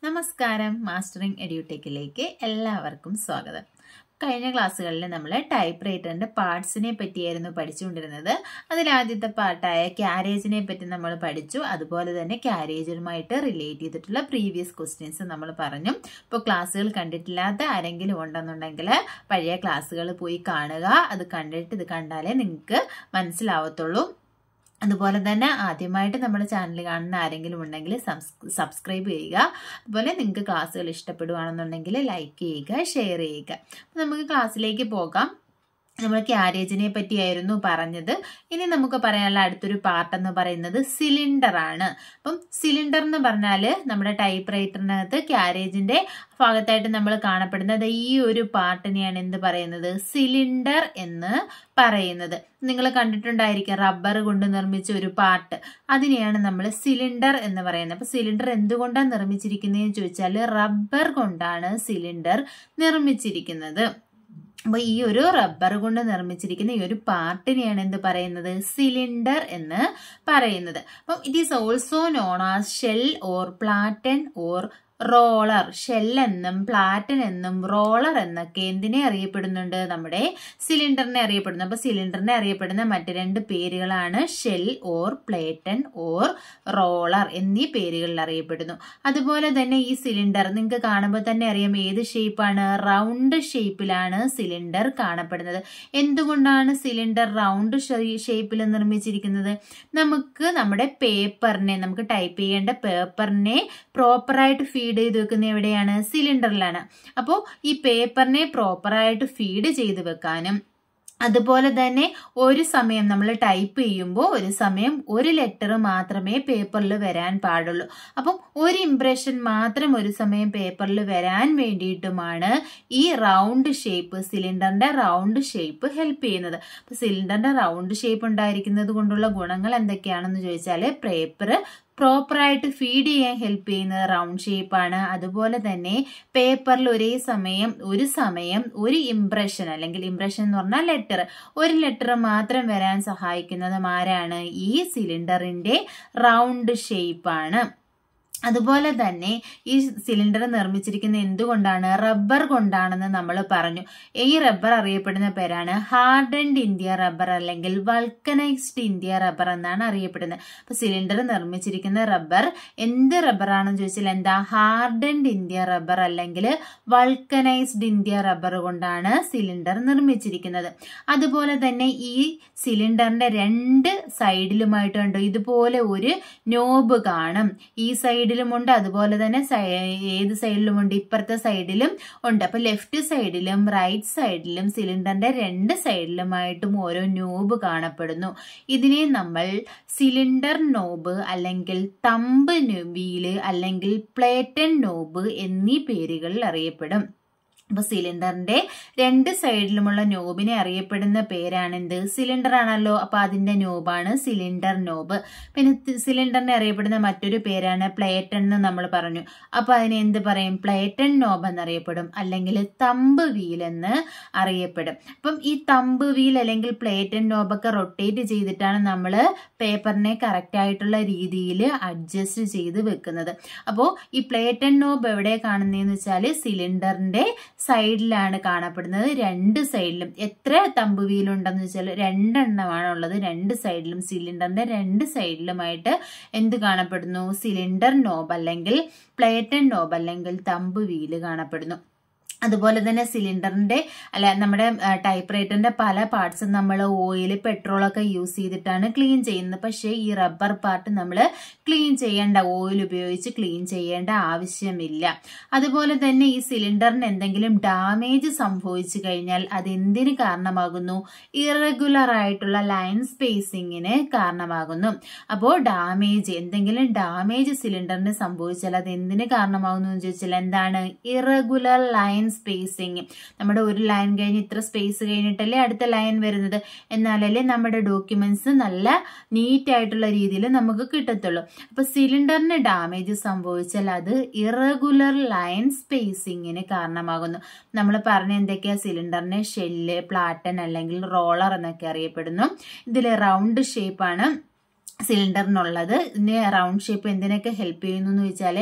നമസ്കാരം മാസ്റ്ററിംഗ് എഡ്യൂടെക്കിലേക്ക് എല്ലാവർക്കും സ്വാഗതം കഴിഞ്ഞ ക്ലാസ്സുകളിൽ നമ്മൾ ടൈപ്പ് റൈറ്ററിന്റെ പാർട്സിനെ പറ്റിയായിരുന്നു പഠിച്ചുകൊണ്ടിരുന്നത് അതിൽ ആദ്യത്തെ പാർട്ടായ ക്യാരേജിനെ പറ്റി നമ്മൾ പഠിച്ചു അതുപോലെ തന്നെ ക്യാരേജുമായിട്ട് റിലേറ്റ് ചെയ്തിട്ടുള്ള പ്രീവിയസ് ക്വസ്റ്റ്യൻസ് നമ്മൾ പറഞ്ഞു ഇപ്പോൾ ക്ലാസ്സുകൾ കണ്ടിട്ടില്ലാത്ത ആരെങ്കിലും ഉണ്ടെന്നുണ്ടെങ്കിൽ പഴയ ക്ലാസ്സുകൾ പോയി കാണുക അത് കണ്ടിട്ട് ഇത് കണ്ടാലേ നിങ്ങൾക്ക് മനസ്സിലാവത്തുള്ളൂ അതുപോലെ തന്നെ ആദ്യമായിട്ട് നമ്മുടെ ചാനൽ കാണുന്ന ആരെങ്കിലും ഉണ്ടെങ്കിൽ സബ്സ്ക്രൈബ് ചെയ്യുക അതുപോലെ നിങ്ങൾക്ക് ക്ലാസ്സുകൾ ഇഷ്ടപ്പെടുകയാണെന്നുണ്ടെങ്കിൽ ലൈക്ക് ചെയ്യുക ഷെയർ ചെയ്യുക നമുക്ക് ക്ലാസ്സിലേക്ക് പോകാം നമ്മൾ ക്യാരേജിനെ പറ്റിയായിരുന്നു പറഞ്ഞത് ഇനി നമുക്ക് പറയാനുള്ള അടുത്തൊരു പാർട്ട് എന്ന് പറയുന്നത് സിലിണ്ടർ ആണ് അപ്പം സിലിണ്ടർ എന്ന് പറഞ്ഞാൽ നമ്മുടെ ടൈപ്പ് റൈറ്ററിനകത്ത് ക്യാരേജിന്റെ ഭാഗത്തായിട്ട് നമ്മൾ കാണപ്പെടുന്നത് ഈ ഒരു പാർട്ടിനെയാണ് എന്ത് പറയുന്നത് സിലിണ്ടർ എന്ന് പറയുന്നത് നിങ്ങൾ കണ്ടിട്ടുണ്ടായിരിക്കും റബ്ബർ കൊണ്ട് നിർമ്മിച്ച ഒരു പാർട്ട് അതിനെയാണ് നമ്മൾ സിലിണ്ടർ എന്ന് പറയുന്നത് അപ്പൊ സിലിണ്ടർ എന്തുകൊണ്ടാണ് നിർമ്മിച്ചിരിക്കുന്നതെന്ന് ചോദിച്ചാൽ റബ്ബർ കൊണ്ടാണ് സിലിണ്ടർ നിർമ്മിച്ചിരിക്കുന്നത് അപ്പൊ ഈ ഒരു റബ്ബർ കൊണ്ട് നിർമ്മിച്ചിരിക്കുന്ന ഈ ഒരു പാർട്ടിനെയാണ് എന്ത് പറയുന്നത് സിലിണ്ടർ എന്ന് പറയുന്നത് അപ്പം it is also known as shell or platen or roller shell എന്നും പ്ലാറ്റൻ എന്നും റോളർ എന്നൊക്കെ എന്തിനെ അറിയപ്പെടുന്നുണ്ട് നമ്മുടെ സിലിണ്ടറിനെ അറിയപ്പെടുന്നു അപ്പൊ സിലിണ്ടറിനെ അറിയപ്പെടുന്ന മറ്റ് രണ്ട് പേരുകളാണ് shell or platen or roller എന്നീ പേരുകളിൽ അറിയപ്പെടുന്നു അതുപോലെ തന്നെ ഈ സിലിണ്ടർ നിങ്ങൾക്ക് കാണുമ്പോൾ തന്നെ അറിയാം ഏത് ഷേപ്പാണ് റൗണ്ട് ഷേപ്പിലാണ് സിലിണ്ടർ കാണപ്പെടുന്നത് എന്തുകൊണ്ടാണ് സിലിണ്ടർ റൗണ്ട് ഷേപ്പിൽ നിർമ്മിച്ചിരിക്കുന്നത് നമുക്ക് നമ്മുടെ പേപ്പറിനെ നമുക്ക് ടൈപ്പ് ചെയ്യേണ്ട പേപ്പറിനെ പ്രോപ്പറായിട്ട് ഫീഡ് ചെയ്ത് വെക്കുന്ന എവിടെയാണ് സിലിണ്ടറിലാണ് അപ്പോൾ ഈ പേപ്പറിനെ പ്രോപ്പറായിട്ട് ഫീഡ് ചെയ്ത് വെക്കാനും അതുപോലെ തന്നെ ഒരു സമയം നമ്മൾ ടൈപ്പ് ചെയ്യുമ്പോൾ ഒരു സമയം ഒരു ലെറ്റർ മാത്രമേ പേപ്പറിൽ വരാൻ പാടുള്ളൂ അപ്പം ഒരു ഇംപ്രഷൻ മാത്രം ഒരു സമയം പേപ്പറിൽ വരാൻ വേണ്ടിയിട്ടുമാണ് ഈ റൗണ്ട് ഷേപ്പ് സിലിണ്ടറിന്റെ റൗണ്ട് ഷേപ്പ് ഹെൽപ്പ് ചെയ്യുന്നത് അപ്പൊ സിലിണ്ടറിന്റെ റൗണ്ട് ഷേപ്പ് ഉണ്ടായിരിക്കുന്നത് കൊണ്ടുള്ള ഗുണങ്ങൾ എന്തൊക്കെയാണെന്ന് ചോദിച്ചാൽ പേപ്പർ പ്രോപ്പറായിട്ട് ഫീഡ് ചെയ്യാൻ ഹെൽപ്പ് ചെയ്യുന്നത് റൗണ്ട് ഷേപ്പാണ് അതുപോലെ തന്നെ പേപ്പറിൽ ഒരേ സമയം ഒരു സമയം ഒരു ഇംപ്രഷൻ അല്ലെങ്കിൽ ഇംപ്രഷൻ എന്ന് പറഞ്ഞാൽ ലെറ്റർ ഒരു ലെറ്റർ മാത്രം വരാൻ സഹായിക്കുന്നത് ആരാണ് ഈ സിലിണ്ടറിന്റെ റൗണ്ട് ഷേപ്പാണ് അതുപോലെ തന്നെ ഈ സിലിണ്ടർ നിർമ്മിച്ചിരിക്കുന്ന എന്തുകൊണ്ടാണ് റബ്ബർ കൊണ്ടാണെന്ന് നമ്മൾ പറഞ്ഞു ഈ റബ്ബർ അറിയപ്പെടുന്ന പേരാണ് ഹാർഡൻഡ് ഇന്ത്യ റബ്ബർ അല്ലെങ്കിൽ വൾക്കനൈസ്ഡ് ഇന്ത്യ റബ്ബർ എന്നാണ് അറിയപ്പെടുന്നത് അപ്പൊ സിലിണ്ടർ നിർമ്മിച്ചിരിക്കുന്ന റബ്ബർ എന്ത് റബ്ബറാണെന്ന് ചോദിച്ചാൽ എന്താ ഹാർഡൻഡ് ഇന്ത്യ റബ്ബർ അല്ലെങ്കിൽ വൾക്കനൈസ്ഡ് ഇന്ത്യ റബ്ബർ കൊണ്ടാണ് സിലിണ്ടർ നിർമ്മിച്ചിരിക്കുന്നത് അതുപോലെ തന്നെ ഈ സിലിണ്ടറിന്റെ രണ്ട് സൈഡിലുമായിട്ടുണ്ട് ഇതുപോലെ ഒരു നോബ് കാണും ഈ സൈഡ് സൈഡിലുമുണ്ട് അതുപോലെ തന്നെ ഏത് സൈഡിലുമുണ്ട് ഇപ്പുറത്തെ സൈഡിലും ഉണ്ട് അപ്പൊ ലെഫ്റ്റ് സൈഡിലും റൈറ്റ് സൈഡിലും സിലിണ്ടറിന്റെ രണ്ട് സൈഡിലുമായിട്ടും ഓരോ നോബ് കാണപ്പെടുന്നു ഇതിനെ നമ്മൾ സിലിണ്ടർ നോബ് അല്ലെങ്കിൽ തമ്പ് വീല് അല്ലെങ്കിൽ പ്ലേറ്റൻ നോബ് എന്നീ പേരുകളിൽ അറിയപ്പെടും അപ്പൊ സിലിണ്ടറിന്റെ രണ്ട് സൈഡിലുമുള്ള നോബിനെ അറിയപ്പെടുന്ന പേരാണ് എന്ത് സിലിണ്ടർ ആണല്ലോ അപ്പൊ അതിന്റെ നോബാണ് സിലിണ്ടർ നോബ് പിന്നെ സിലിണ്ടറിനെ അറിയപ്പെടുന്ന മറ്റൊരു പേരാണ് പ്ലേറ്റൺ എന്ന് നമ്മൾ പറഞ്ഞു അപ്പൊ അതിനെ എന്ത് പറയും പ്ലേറ്റൺ നോബ് എന്നറിയപ്പെടും അല്ലെങ്കിൽ തമ്പ് വീൽ എന്ന് അറിയപ്പെടും അപ്പം ഈ തമ്പ് വീൽ അല്ലെങ്കിൽ പ്ലേറ്റൺ നോബൊക്കെ റൊട്ടേറ്റ് ചെയ്തിട്ടാണ് നമ്മൾ പേപ്പറിനെ കറക്റ്റ് ആയിട്ടുള്ള രീതിയിൽ അഡ്ജസ്റ്റ് ചെയ്ത് വെക്കുന്നത് അപ്പോൾ ഈ പ്ലേറ്റൺ നോബ് എവിടെ കാണുന്നതെന്ന് വെച്ചാൽ സിലിണ്ടറിന്റെ സൈഡിലാണ് കാണപ്പെടുന്നത് രണ്ട് സൈഡിലും എത്ര തമ്പ് വീലുണ്ടെന്ന് വെച്ചാൽ രണ്ടെണ്ണമാണ് ഉള്ളത് രണ്ട് സൈഡിലും സിലിണ്ടറിന്റെ രണ്ട് സൈഡിലുമായിട്ട് എന്ത് കാണപ്പെടുന്നു സിലിണ്ടർ നോബ് അല്ലെങ്കിൽ പ്ലേറ്റൻ നോബ് അല്ലെങ്കിൽ തമ്പ് വീല് കാണപ്പെടുന്നു അതുപോലെ തന്നെ സിലിണ്ടറിന്റെ അല്ല നമ്മുടെ ടൈപ്പ് റൈറ്ററിന്റെ പല പാർട്സും നമ്മൾ ഓയിൽ പെട്രോളൊക്കെ യൂസ് ചെയ്തിട്ടാണ് ക്ലീൻ ചെയ്യുന്നത് പക്ഷേ ഈ റബ്ബർ പാർട്ട് നമ്മൾ ക്ലീൻ ചെയ്യേണ്ട ഓയിൽ ഉപയോഗിച്ച് ക്ലീൻ ചെയ്യേണ്ട ആവശ്യമില്ല അതുപോലെ തന്നെ ഈ സിലിണ്ടറിന് എന്തെങ്കിലും ഡാമേജ് സംഭവിച്ചു കഴിഞ്ഞാൽ അത് എന്തിന് കാരണമാകുന്നു ഇറഗുലർ ആയിട്ടുള്ള ലൈൻ സ്പേസിങ്ങിന് കാരണമാകുന്നു അപ്പോൾ ഡാമേജ് എന്തെങ്കിലും ഡാമേജ് സിലിണ്ടറിന് സംഭവിച്ചാൽ അത് എന്തിന് കാരണമാകുന്നു എന്ന് ചോദിച്ചാൽ എന്താണ് ഇറഗുലർ ലൈൻ സ്പേസിങ് നമ്മുടെ ഒരു ലൈൻ കഴിഞ്ഞ് ഇത്ര സ്പേസ് കഴിഞ്ഞിട്ടല്ലേ അടുത്ത ലൈൻ വരുന്നത് എന്നാലല്ലേ നമ്മുടെ ഡോക്യുമെന്റ്സ് നല്ല നീറ്റ് ആയിട്ടുള്ള രീതിയിൽ നമുക്ക് കിട്ടത്തുള്ളൂ അപ്പൊ സിലിണ്ടറിന് ഡാമേജ് സംഭവിച്ചാൽ അത് ഇറഗുലർ ലൈൻ സ്പേസിങ്ങിന് കാരണമാകുന്നു നമ്മൾ പറഞ്ഞ എന്തൊക്കെയാ സിലിണ്ടറിനെ ഷെല്ല് പ്ലാറ്റൻ അല്ലെങ്കിൽ റോളർ എന്നൊക്കെ അറിയപ്പെടുന്നു ഇതിൽ റൗണ്ട് ഷേപ്പാണ് സിലിണ്ടറിനുള്ളത് ഇതിന് റൗണ്ട് ഷേപ്പ് എന്തിനൊക്കെ ഹെൽപ്പ് ചെയ്യുന്നു എന്ന് വെച്ചാൽ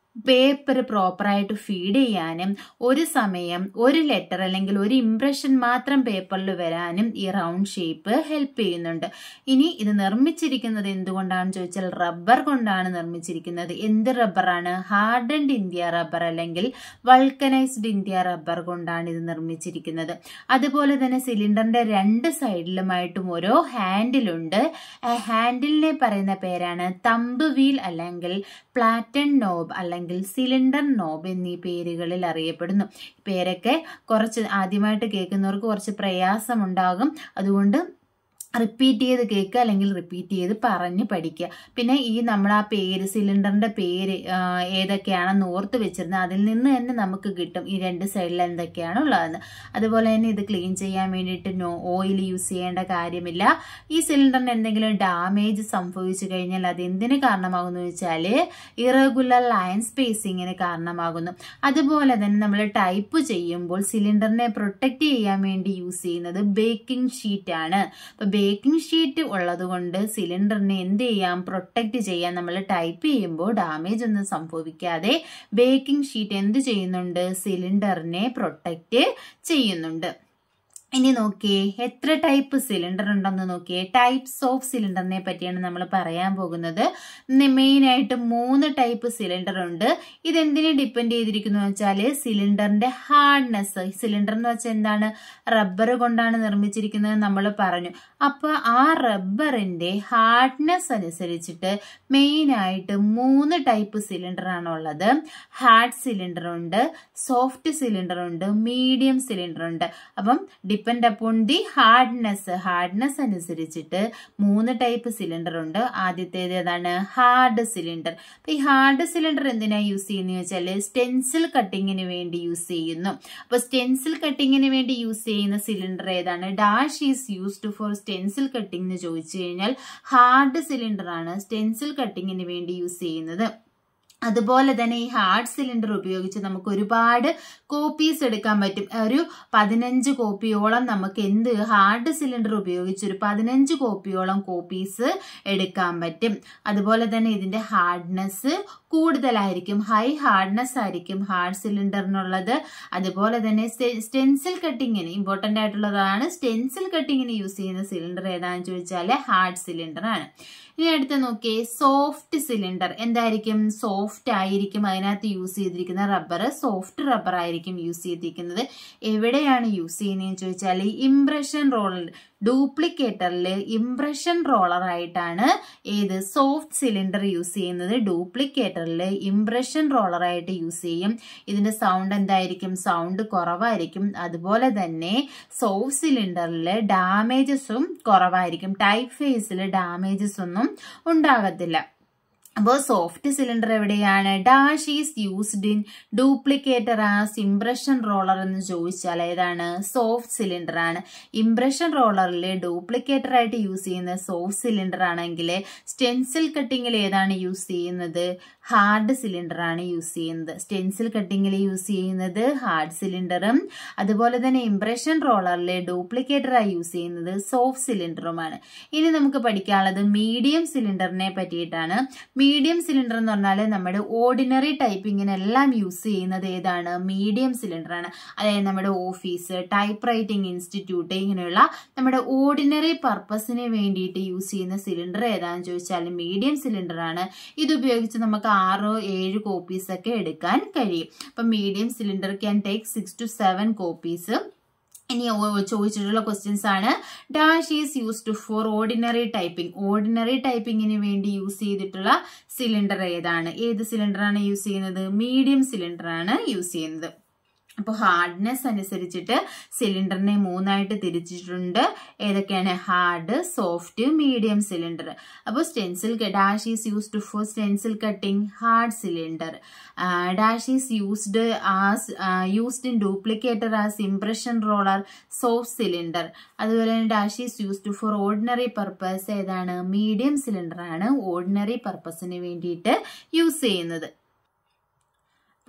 പേപ്പർ പ്രോപ്പറായിട്ട് ഫീഡ് ചെയ്യാനും ഒരു സമയം ഒരു ലെറ്റർ അല്ലെങ്കിൽ ഒരു ഇംപ്രഷൻ മാത്രം പേപ്പറിൽ വരാനും ഈ റൗണ്ട് ഷേപ്പ് ഹെൽപ്പ് ചെയ്യുന്നുണ്ട് ഇനി ഇത് നിർമ്മിച്ചിരിക്കുന്നത് എന്തുകൊണ്ടാണെന്ന് ചോദിച്ചാൽ റബ്ബർ കൊണ്ടാണ് നിർമ്മിച്ചിരിക്കുന്നത് എന്ത് റബ്ബറാണ് ഹാർഡൻഡ് ഇന്ത്യ റബ്ബർ അല്ലെങ്കിൽ വൾക്കനൈസ്ഡ് ഇന്ത്യ റബ്ബർ കൊണ്ടാണ് ഇത് നിർമ്മിച്ചിരിക്കുന്നത് അതുപോലെ തന്നെ സിലിണ്ടറിന്റെ രണ്ട് സൈഡിലുമായിട്ടും ഓരോ ഹാൻഡിലുണ്ട് ആ ഹാൻഡിലിനെ പറയുന്ന പേരാണ് തമ്പ് വീൽ അല്ലെങ്കിൽ പ്ലാറ്റൺ നോബ് അല്ലെങ്കിൽ സിലിണ്ടർ നോബ് എന്നീ പേരുകളിൽ അറിയപ്പെടുന്നു പേരൊക്കെ കുറച്ച് ആദ്യമായിട്ട് കേൾക്കുന്നവർക്ക് കുറച്ച് പ്രയാസമുണ്ടാകും അതുകൊണ്ട് റിപ്പീറ്റ് ചെയ്ത് കേൾക്കുക അല്ലെങ്കിൽ റിപ്പീറ്റ് ചെയ്ത് പറഞ്ഞ് പഠിക്കുക പിന്നെ ഈ നമ്മൾ ആ പേര് സിലിണ്ടറിന്റെ പേര് ആ, ഏതൊക്കെയാണെന്ന് ഓർത്ത് വെച്ചിരുന്നത് അതിൽ നിന്ന് തന്നെ നമുക്ക് കിട്ടും ഈ രണ്ട് സൈഡിൽ എന്തൊക്കെയാണ് ഉള്ളതെന്ന് അതുപോലെ തന്നെ ഇത് ക്ലീൻ ചെയ്യാൻ വേണ്ടിയിട്ട് നോ ഓയിൽ യൂസ് ചെയ്യേണ്ട കാര്യമില്ല ഈ സിലിണ്ടറിന് എന്തെങ്കിലും ഡാമേജ് സംഭവിച്ചു കഴിഞ്ഞാൽ അത് എന്തിന് കാരണമാകുന്നു വെച്ചാൽ ഇറഗുലർ ലൈൻ സ്പേസിങ്ങിന് കാരണമാകുന്നു അതുപോലെ തന്നെ നമ്മൾ ടൈപ്പ് ചെയ്യുമ്പോൾ സിലിണ്ടറിനെ പ്രൊട്ടക്റ്റ് ചെയ്യാൻ വേണ്ടി യൂസ് ചെയ്യുന്നത് ബേക്കിംഗ് ഷീറ്റ് ആണ് അപ്പൊ ബേക്കിംഗ് ഷീറ്റ് ഉള്ളത് കൊണ്ട് സിലിണ്ടറിനെ എന്ത് ചെയ്യാം പ്രൊട്ടക്റ്റ് ചെയ്യാൻ നമ്മൾ ടൈപ്പ് ചെയ്യുമ്പോൾ ഡാമേജ് ഒന്നും സംഭവിക്കാതെ ബേക്കിംഗ് ഷീറ്റ് എന്ത് ചെയ്യുന്നുണ്ട് സിലിണ്ടറിനെ പ്രൊട്ടക്റ്റ് ചെയ്യുന്നുണ്ട് ഇനി നോക്കിയേ എത്ര ടൈപ്പ് സിലിണ്ടർ ഉണ്ടെന്ന് നോക്കിയേ ടൈപ്സ് ഓഫ് സിലിണ്ടറിനെ പറ്റിയാണ് നമ്മൾ പറയാൻ പോകുന്നത് മെയിൻ ആയിട്ട് മൂന്ന് ടൈപ്പ് സിലിണ്ടർ ഉണ്ട് ഇതെന്തിനെ ഡിപ്പെൻഡ് ചെയ്തിരിക്കുന്നു വെച്ചാൽ സിലിണ്ടറിന്റെ ഹാർഡ്നെസ് സിലിണ്ടർ എന്ന് വെച്ചാൽ എന്താണ് റബ്ബർ കൊണ്ടാണ് നിർമ്മിച്ചിരിക്കുന്നത് നമ്മൾ പറഞ്ഞു അപ്പൊ ആ റബ്ബറിന്റെ ഹാർഡ്നെസ് അനുസരിച്ചിട്ട് മെയിൻ ആയിട്ട് മൂന്ന് ടൈപ്പ് സിലിണ്ടർ ആണുള്ളത് ഹാർഡ് സിലിണ്ടർ ഉണ്ട് സോഫ്റ്റ് സിലിണ്ടർ ഉണ്ട് മീഡിയം സിലിണ്ടർ ഉണ്ട് അപ്പം depend upon the hardness hardness അനുസരിച്ചിട്ട് മൂന്ന് ടൈപ്പ് സിലിണ്ടർ ഉണ്ട് ആദ്യത്തേത് ഏതാണ് ഹാർഡ് സിലിണ്ടർ അപ്പൊ ഈ ഹാർഡ് സിലിണ്ടർ എന്തിനാ യൂസ് ചെയ്യുന്നത് വെച്ചാൽ സ്റ്റെൻസിൽ കട്ടിങ്ങിന് വേണ്ടി യൂസ് ചെയ്യുന്നു അപ്പൊ സ്റ്റെൻസിൽ കട്ടിങ്ങിന് വേണ്ടി യൂസ് ചെയ്യുന്ന സിലിണ്ടർ ഏതാണ് dash is used for stencil cutting എന്ന് ചോദിച്ചു കഴിഞ്ഞാൽ ഹാർഡ് സിലിണ്ടർ ആണ് സ്റ്റെൻസിൽ കട്ടിങ്ങിന് വേണ്ടി യൂസ് ചെയ്യുന്നത് അതുപോലെ തന്നെ ഈ ഹാർഡ് സിലിണ്ടർ ഉപയോഗിച്ച് നമുക്ക് ഒരുപാട് കോപ്പീസ് എടുക്കാൻ പറ്റും ഒരു പതിനഞ്ച് കോപ്പിയോളം നമുക്ക് എന്ത് ഹാർഡ് സിലിണ്ടർ ഉപയോഗിച്ച് ഒരു പതിനഞ്ച് കോപ്പിയോളം കോപ്പീസ് എടുക്കാൻ പറ്റും അതുപോലെ തന്നെ ഇതിന്റെ ഹാർഡ്നെസ് കൂടുതലായിരിക്കും ഹൈ ഹാർഡ്നെസ് ആയിരിക്കും ഹാർഡ് സിലിണ്ടറിനുള്ളത് അതുപോലെ തന്നെ സ്റ്റെൻസിൽ കട്ടിങ്ങിന് ഇമ്പോർട്ടന്റ് ആയിട്ടുള്ളതാണ് സ്റ്റെൻസിൽ കട്ടിങ്ങിന് യൂസ് ചെയ്യുന്ന സിലിണ്ടർ ഏതാണെന്ന് ചോദിച്ചാൽ ഹാർഡ് സിലിണ്ടർ ആണ് ഇനി അടുത്ത് നോക്കിയേ സോഫ്റ്റ് സിലിണ്ടർ എന്തായിരിക്കും സോഫ്റ്റ് ആയിരിക്കും അതിനകത്ത് യൂസ് ചെയ്തിരിക്കുന്ന റബ്ബർ സോഫ്റ്റ് റബ്ബർ ആയിരിക്കും യൂസ് ചെയ്തിരിക്കുന്നത് എവിടെയാണ് യൂസ് ചെയ്യുന്നതെന്ന് ചോദിച്ചാൽ ഇംപ്രഷൻ റോളർ ഡ്യൂപ്ലിക്കേറ്ററിൽ ഇംപ്രഷൻ റോളർ ആയിട്ടാണ് ഏത് സോഫ്റ്റ് സിലിണ്ടർ യൂസ് ചെയ്യുന്നത് ഡ്യൂപ്ലിക്കേറ്ററിൽ ഇംപ്രഷൻ റോളർ ആയിട്ട് യൂസ് ചെയ്യും ഇതിന്റെ സൗണ്ട് എന്തായിരിക്കും സൗണ്ട് കുറവായിരിക്കും അതുപോലെ തന്നെ സോഫ്റ്റ് സിലിണ്ടറിൽ ഡാമേജസും കുറവായിരിക്കും ടൈപ്പ് ഫേസിൽ ഡാമേജസ് ഒന്നും ഉണ്ടാകത്തില്ല അപ്പോൾ സോഫ്റ്റ് സിലിണ്ടർ എവിടെയാണ് dash is used in duplicator as impression roller എന്ന് ചോദിച്ചാൽ ഏതാണ് സോഫ്റ്റ് സിലിണ്ടർ ആണ് ഇംപ്രഷൻ റോളറിൽ ഡ്യൂപ്ലിക്കേറ്റർ ആയിട്ട് യൂസ് ചെയ്യുന്ന സോഫ്റ്റ് സിലിണ്ടർ ആണെങ്കിൽ സ്റ്റെൻസിൽ കട്ടിങ്ങിൽ ഏതാണ് യൂസ് ചെയ്യുന്നത് ഹാർഡ് സിലിണ്ടർ ആണ് യൂസ് ചെയ്യുന്നത് സ്റ്റെൻസിൽ കട്ടിങ്ങിൽ യൂസ് ചെയ്യുന്നത് ഹാർഡ് സിലിണ്ടറും അതുപോലെ തന്നെ ഇംപ്രഷൻ റോളറിൽ ഡ്യൂപ്ലിക്കേറ്ററായി യൂസ് ചെയ്യുന്നത് സോഫ്റ്റ് സിലിണ്ടറുമാണ് ഇനി നമുക്ക് പഠിക്കാനുള്ളത് മീഡിയം സിലിണ്ടറിനെ പറ്റിയിട്ടാണ് മീഡിയം സിലിണ്ടർ എന്ന് പറഞ്ഞാൽ നമ്മുടെ ഓർഡിനറി ടൈപ്പിങ്ങിനെല്ലാം യൂസ് ചെയ്യുന്നത് ഏതാണ് മീഡിയം സിലിണ്ടർ ആണ് അതായത് നമ്മുടെ ഓഫീസ് ടൈപ്പ് റൈറ്റിംഗ് ഇൻസ്റ്റിറ്റ്യൂട്ട് ഇങ്ങനെയുള്ള നമ്മുടെ ഓർഡിനറി പർപ്പസിന് വേണ്ടിയിട്ട് യൂസ് ചെയ്യുന്ന സിലിണ്ടർ ഏതാണെന്ന് ചോദിച്ചാൽ മീഡിയം സിലിണ്ടർ ആണ് ഇത് ഉപയോഗിച്ച് നമുക്ക് ആറോ ഏഴ് കോപ്പീസ് ഒക്കെ എടുക്കാൻ കഴിയും അപ്പം medium cylinder can take six to seven copies ഇനി ഓ- ചോദിച്ചിട്ടുള്ള ക്വസ്റ്റ്യൻസ് ആണ് dash is used for ordinary typing ordinary ടൈപ്പിങ്ങിന് വേണ്ടി യൂസ് ചെയ്തിട്ടുള്ള സിലിണ്ടർ ഏതാണ് ഏത് സിലിണ്ടർ ആണ് യൂസ് ചെയ്യുന്നത് മീഡിയം സിലിണ്ടർ ആണ് യൂസ് ചെയ്യുന്നത് അപ്പോൾ ഹാർഡ്നെസ് അനുസരിച്ചിട്ട് സിലിണ്ടറിനെ മൂന്നായിട്ട് തിരിച്ചിട്ടുണ്ട് ഏതൊക്കെയാണ് ഹാർഡ് സോഫ്റ്റ് മീഡിയം സിലിണ്ടർ അപ്പോൾ stencil dash is used for stencil cutting hard cylinder dash is used as used in duplicator as impression roller soft cylinder അതുപോലെ തന്നെ dash is used for ordinary purpose ഏതാണ് medium cylinder ആണ് ordinary പർപ്പസിന് വേണ്ടിയിട്ട് use ചെയ്യുന്നത്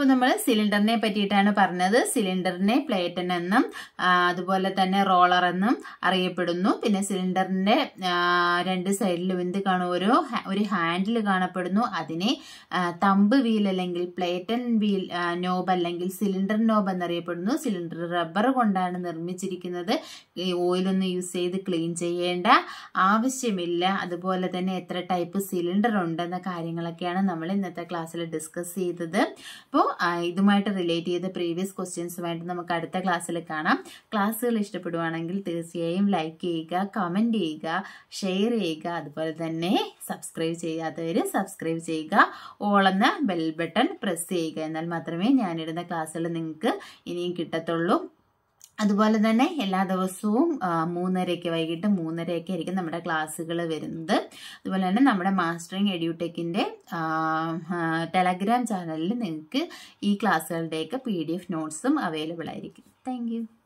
അപ്പോൾ നമ്മൾ സിലിണ്ടറിനെ പറ്റിയിട്ടാണ് പറഞ്ഞത് സിലിണ്ടറിനെ പ്ലേറ്റൻ എന്നും ആ, അതുപോലെ തന്നെ റോളർ എന്നും അറിയപ്പെടുന്നു പിന്നെ സിലിണ്ടറിന്റെ ആ, രണ്ട് സൈഡിലും എന്ത് കാണും ഒരു ഹാ- ഒരു ഹാൻഡിൽ കാണപ്പെടുന്നു അതിനെ ആ, തമ്പ് വീൽ അല്ലെങ്കിൽ പ്ലേറ്റൻ വീൽ ആ, നോബ് അല്ലെങ്കിൽ സിലിണ്ടർ നോബ് എന്നറിയപ്പെടുന്നു സിലിണ്ടർ റബ്ബർ കൊണ്ടാണ് നിർമ്മിച്ചിരിക്കുന്നത് ഈ ഓയിലൊന്നും യൂസ് ചെയ്ത് ക്ലീൻ ചെയ്യേണ്ട ആവശ്യമില്ല അതുപോലെ തന്നെ എത്ര ടൈപ്പ് സിലിണ്ടർ ഉണ്ടെന്ന കാര്യങ്ങളൊക്കെയാണ് നമ്മൾ ഇന്നത്തെ ക്ലാസ്സിൽ ഡിസ്കസ് ചെയ്തത് അപ്പോൾ ഇതുമായിട്ട് റിലേറ്റ് ചെയ്ത പ്രീവിയസ് ക്വസ്റ്റ്യൻസുമായിട്ട് നമുക്ക് അടുത്ത ക്ലാസ്സിൽ കാണാം ക്ലാസ്സുകൾ ഇഷ്ടപ്പെടുവാണെങ്കിൽ തീർച്ചയായും ലൈക്ക് ചെയ്യുക കമൻറ്റ് ചെയ്യുക ഷെയർ ചെയ്യുക അതുപോലെ തന്നെ സബ്സ്ക്രൈബ് ചെയ്യാത്തവർ സബ്സ്ക്രൈബ് ചെയ്യുക ഓളെന്ന ബെൽ ബട്ടൺ പ്രസ് ചെയ്യുക എന്നാൽ മാത്രമേ ഞാനിടുന്ന ക്ലാസ്സുകൾ നിങ്ങൾക്ക് ഇനിയും കിട്ടത്തുള്ളൂ അതുപോലെ തന്നെ എല്ലാ ദിവസവും ആ, മൂന്നരയ്ക്ക് വൈകിട്ട് മൂന്നരയൊക്കെ ആയിരിക്കും നമ്മുടെ ക്ലാസ്സുകൾ വരുന്നത് അതുപോലെ തന്നെ നമ്മുടെ മാസ്റ്ററിങ് എഡ്യൂടെക്കിൻ്റെ ടെലഗ്രാം ചാനലിൽ നിങ്ങൾക്ക് ഈ ക്ലാസ്സുകളുടെയൊക്കെ പി ഡി എഫ് നോട്ട്സും അവൈലബിൾ ആയിരിക്കും താങ്ക്